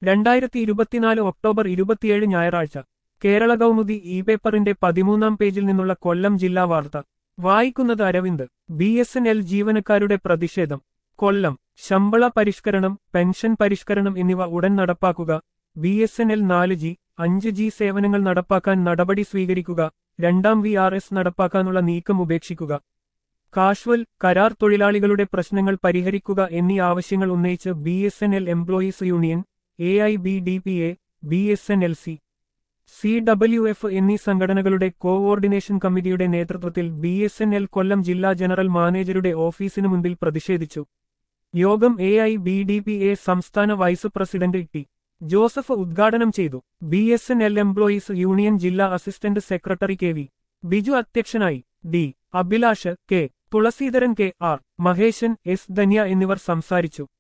രണ്ടായിരത്തി ഇരുപത്തിനാല് ഒക്ടോബർ ഇരുപത്തിയേഴ് ഞായറാഴ്ച കേരള കൗമുദി ഇ പേപ്പറിന്റെ പതിമൂന്നാം പേജിൽ നിന്നുള്ള കൊല്ലം ജില്ലാ വാർത്ത വായിക്കുന്നത് Aravind B S N L ജീവനക്കാരുടെ പ്രതിഷേധം കൊല്ലം ശമ്പള പരിഷ്കരണം പെൻഷൻ പരിഷ്കരണം എന്നിവ ഉടൻ നടപ്പാക്കുക ബി എസ് എൻ എൽ നാല് ജി അഞ്ച് ജി സേവനങ്ങൾ നടപ്പാക്കാൻ നടപടി സ്വീകരിക്കുക രണ്ടാം വി ആർ എസ് നടപ്പാക്കാനുള്ള നീക്കം ഉപേക്ഷിക്കുക കാഷ്വൽ കരാർ തൊഴിലാളികളുടെ പ്രശ്നങ്ങൾ പരിഹരിക്കുക എന്നീ ആവശ്യങ്ങൾ ഉന്നയിച്ച് B S N L employees union A I B D P A B S N L C C W F എന്നീ സംഘടനകളുടെ കോഓർഡിനേഷൻ കമ്മിറ്റിയുടെ നേതൃത്വത്തിൽ B S N L Kollam ജില്ലാ ജനറൽ മാനേജരുടെ ഓഫീസിനു മുൻപിൽ പ്രതിഷേധിച്ചു യോഗം A I B D P A സംസ്ഥാന വൈസ് പ്രസിഡന്റ് ടി ജോസഫ് ഉദ്ഘാടനം ചെയ്തു B S N L employees union ജില്ലാ assistant secretary K V Biju അധ്യക്ഷനായി D Abhilash K Thulaseedharan K R Maheshan S Dhanya എന്നിവർ സംസാരിച്ചു